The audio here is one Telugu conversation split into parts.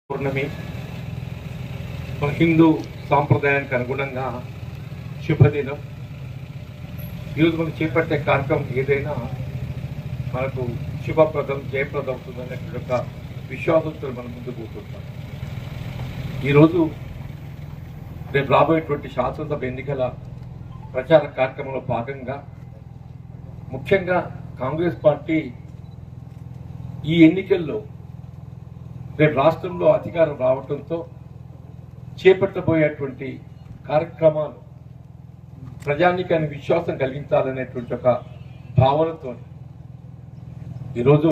పౌర్ణమి మన హిందూ సాంప్రదాయానికి అనుగుణంగా శుభదినం ఈరోజు మనం చేపట్టే కార్యక్రమం ఏదైనా మనకు శుభప్రదం జయప్రదం అవుతుందనేటువంటి ఒక విశ్వాసంతో మనం ముందుకు పోతుంటాం ఈరోజు రేపు రాబోయేటువంటి శాసనసభ ఎన్నికల ప్రచార కార్యక్రమంలో భాగంగా ముఖ్యంగా కాంగ్రెస్ పార్టీ ఈ ఎన్నికల్లో రేపు రాష్ట్రంలో అధికారం రావడంతో చేపట్టబోయేటువంటి కార్యక్రమాలు ప్రజానికానికి విశ్వాసం కలిగించాలనేటువంటి ఒక భావనతో ఈరోజు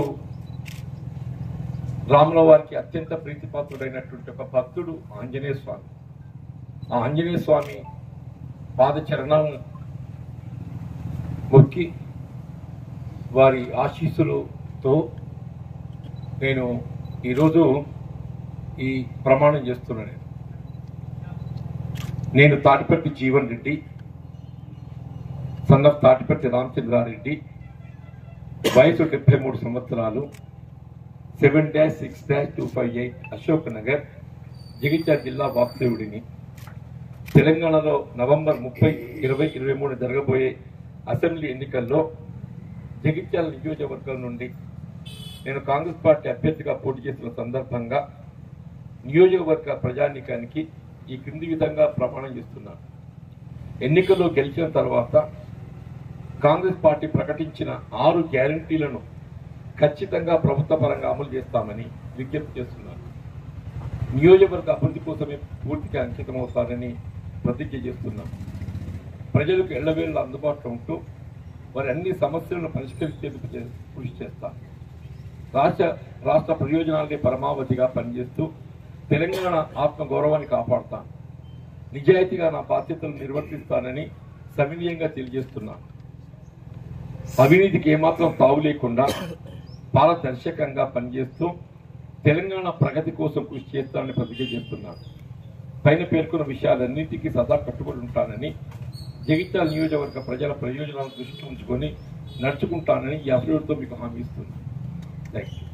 రాముల వారికి అత్యంత ప్రీతిపాత్రుడైనటువంటి ఒక భక్తుడు ఆంజనేయ స్వామి ఆ ఆంజనేయ స్వామి పాదచరణాలను మొక్కి వారి ఆశీస్సులతో నేను ఈరోజు ఈ ప్రమాణం చేస్తున్నాను నేను. నేను తాటిపర్తి జీవన్ రెడ్డి సన్ ఆఫ్ తాటిపర్తి రామచంద్రారెడ్డి వయసు డెబ్బై మూడు సంవత్సరాలు seven dash six dash two five eight Ashok Nagar Jagtial జిల్లా వాసుదేవుడిని తెలంగాణలో నవంబర్ ముప్పై ఇరవై ఇరవై మూడు జరగబోయే అసెంబ్లీ ఎన్నికల్లో జగిత్యాల నియోజకవర్గం నుండి నేను కాంగ్రెస్ పార్టీ అభ్యర్థిగా పోటీ చేసిన సందర్భంగా నియోజకవర్గ ప్రజానీకానికి ఈ క్రింది విధంగా ప్రమాణం చేస్తున్నాను ఎన్నికల్లో గెలిచిన తర్వాత కాంగ్రెస్ పార్టీ ప్రకటించిన ఆరు గ్యారంటీలను ఖచ్చితంగా ప్రభుత్వ పరంగా అమలు చేస్తామని విజ్ఞప్తి చేస్తున్నాను నియోజకవర్గ అభివృద్ధి కోసమే పూర్తిగా అంకితమవుతానని ప్రతిజ్ఞ చేస్తున్నాను ప్రజలకు ఎళ్లవేళ్ల అందుబాటులో ఉంటూ వారి అన్ని సమస్యలను పరిష్కరించేందుకు చే- కృషి చేస్తాను రాష్ట్ర రాష్ట్ర ప్రయోజనాలనే పరమావధిగా పనిచేస్తూ తెలంగాణ ఆత్మ గౌరవాన్ని కాపాడుతాను నిజాయితీగా నా బాధ్యతలు నిర్వర్తిస్తానని సవినీయంగా తెలియజేస్తున్నాను అవినీతికి ఏమాత్రం తావు లేకుండా పారదర్శకంగా పనిచేస్తూ తెలంగాణ ప్రగతి కోసం కృషి చేస్తానని ప్రతిజ్ఞ చేస్తున్నాను పైన పేర్కొన్న విషయాలన్నింటికీ సదా కట్టుబడి ఉంటానని జగిత్యాల నియోజకవర్గ ప్రజల ప్రయోజనాలను దృష్టిలో ఉంచుకొని నడుచుకుంటానని ఈ అభివృద్ధితో మీకు హామీ ఇస్తున్నాను థ్యాంక్ యూ